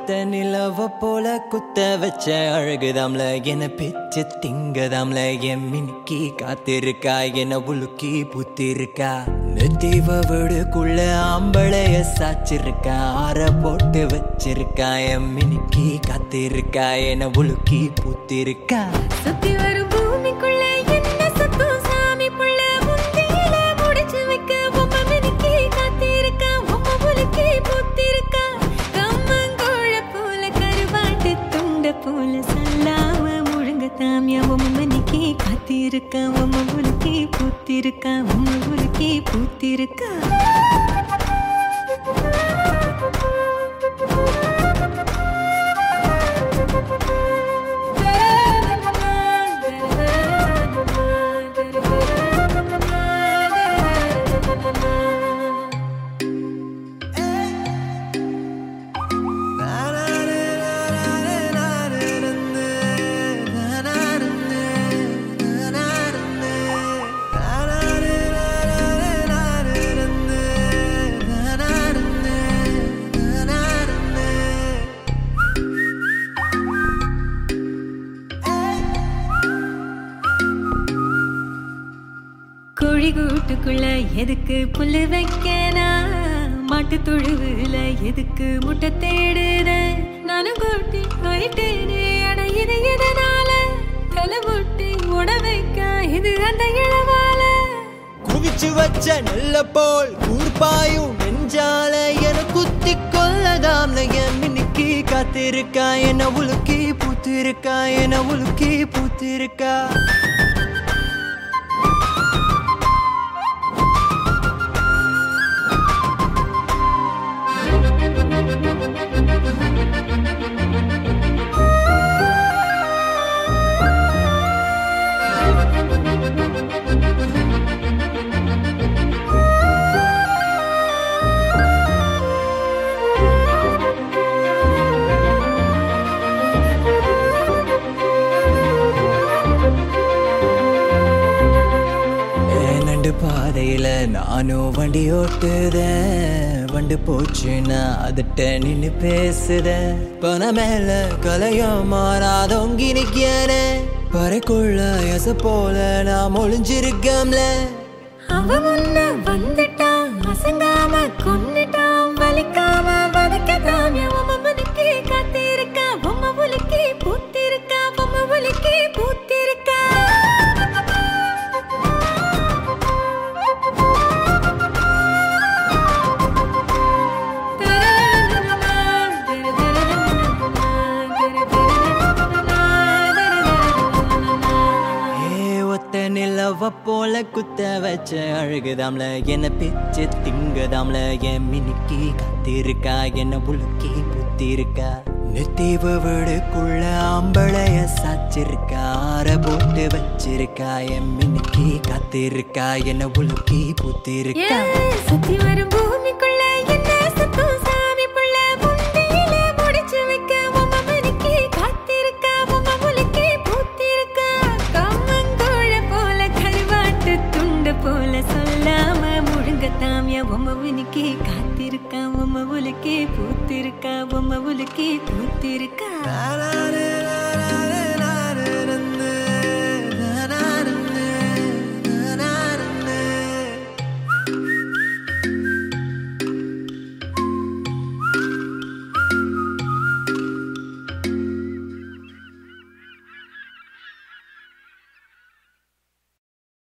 ஒத்த நிலவ போல குத்த வச்ச அழகுதாம்ல என பிச்சு திங்கதாம்ல என் மினுக்கி காத்திருக்கா என உலுக்கி புத்திருக்கா நெத்தீவ வீடுக்குள்ள ஆம்பளைய சாச்சிருக்கா ஆற போட்டு வச்சிருக்கா என் மினுக்கி காத்திருக்கா என உலுக்கி புத்திருக்கா சுத்தி வரும் பூமிக்குள்ள என்ன சத்தம் சாமி புள்ள முந்தியில முடிச்சு வைக்க உம்ம மினுக்கி காத்திருக்க உம்ம முலுக்கி பூத்திருக்க கம்மங்கோழ போல கருவாட்டு துண்ட போல சொல்லாம முழுங்க தாமியா உம்ம மினுக்கி காத்திருக்க உம்ம முலுக்கி பூத்திருக்க உம்ம முலுக்கி பூத்திருக்க கோழி கூட்டுக்குள்ள எதுக்கு புல்லு வைக்கனா மாட்டு தொழுவுல எதுக்கு முட்டை தேடுத நானும் கூட்டி ஆயிட்டேனே அட இது எதனால தலை முட்டி உட வைக்க இது அந்த இளவால குவிச்சு வச்ச நெல்ல போல் கூர்பாயும் நெஞ்சால என குத்தி கொள்ளதாம்ல என் மினுக்கி காத்திருக்கா என உலுக்கி பூத்திருக்கா என உலுக்கி பூத்திருக்கா ஏன் நண்டு பாதையில நானும் வண்டி ஓட்டுதேன் வண்டு போச்சுன்னா அதட்ட நின்னு பேசுதேன் பண மேல கலையும் மாறாதொங்கி நிக்கிறே பறைக்குள்ள எச போல நான் ஒளிஞ்சிருக்கம்ல அவ முன்ன வந்துட்டான் அசங்காம கொன்னுட்டான் வலிக்காம வதக்கதாம் உம்ம முலுக்கி காத்திருக்க உம்ம முலுக்கி பூத்திருக்க உம்ம முலுக்கி பூத்திருக்க ஏ ஒத்த நிலவ போல குத்த வச்ச அழகுதாம்ல என்ன பிச்சு திங்கதாம்ல என் மினுக்கி காத்திருக்கா என்ன உலுக்கி புத்திருக்கா நெத்தீவ வீடுக்குள்ள ஆம்பளைய சாச்சிருக்கா ஆற போட்டு வச்சிருக்கா என் மினுக்கி காத்திருக்கா என்ன உலுக்கி புத்திருக்கா ஏன் சுத்தி வரும் பூமிக்குள்ள என்ன சத்தம் சாமி புள்ள முந்தியில முடிச்சு வைக்க உம்ம மணிக்கு காத்திருக்க உம்ம முலுக்கி பூத்திருக்க கம்மங்கோழ போல கருவாட்டு துண்டு போல சொல்லாம முழுங்க தாமியா உம்ம மணிக்கு காத்திருக்க உம்ம முலுக்கி பூத்திருக்க உம்ம முலுக்கி பூத்திருக்க